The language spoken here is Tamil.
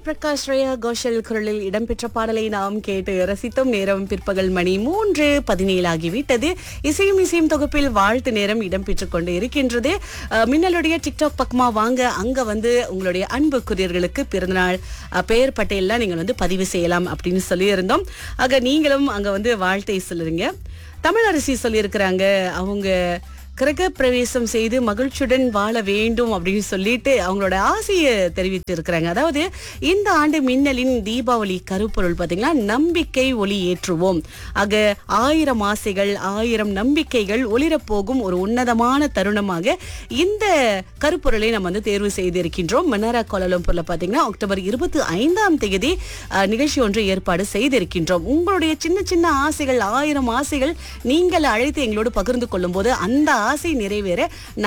பிரகாஷ் ரயா கோஷல் குரலில் இடம்பெற்ற பாடலை நாம் கேட்டு ரசித்தோம் நேரம் பிற்பகல் மணி மூன்று பதினேழு ஆகிவிட்டது இசையும் இசையும் தொகுப்பில் வாழ்த்து நேரம் இடம்பெற்றுக் கொண்டு இருக்கின்றது அஹ், மின்னலுடைய டிக்டாக் பக்கமா வாங்க அங்க வந்து உங்களுடைய அன்புக்குரியர்களுக்கு பிறந்தநாள் அஹ், பெயர் பட்டியல்லாம் நீங்கள் வந்து பதிவு செய்யலாம் அப்படின்னு சொல்லியிருந்தோம் ஆக நீங்களும் அங்க வந்து வாழ்த்தை சொல்லுறீங்க தமிழரசி சொல்லியிருக்கிறாங்க அவங்க கிரக பிரவேசம் செய்து மகிழ்ச்சியுடன் வாழ வேண்டும் அப்படின்னு சொல்லிட்டு அவங்களோட ஆசையை தெரிவித்து இருக்கிறாங்க அதாவது இந்த ஆண்டு மின்னலின் தீபாவளி கருப்பொருள் பாத்தீங்கன்னா நம்பிக்கை ஒளி ஏற்றுவோம் ஆக ஆயிரம் ஆசைகள் ஆயிரம் நம்பிக்கைகள் ஒளிரப்போகும் ஒரு உன்னதமான தருணமாக இந்த கருப்பொருளை நம்ம வந்து தேர்வு செய்திருக்கின்றோம் மன்னாரா கோலாலம்பூர்ல பாத்தீங்கன்னா அக்டோபர் இருபத்தி ஐந்தாம் தேதி அஹ், நிகழ்ச்சி ஒன்று ஏற்பாடு செய்திருக்கின்றோம் உங்களுடைய சின்ன சின்ன ஆசைகள் ஆயிரம் ஆசைகள் நீங்கள் அழைத்து எங்களோடு பகிர்ந்து கொள்ளும் போது அந்த ஆசை நிறைவேற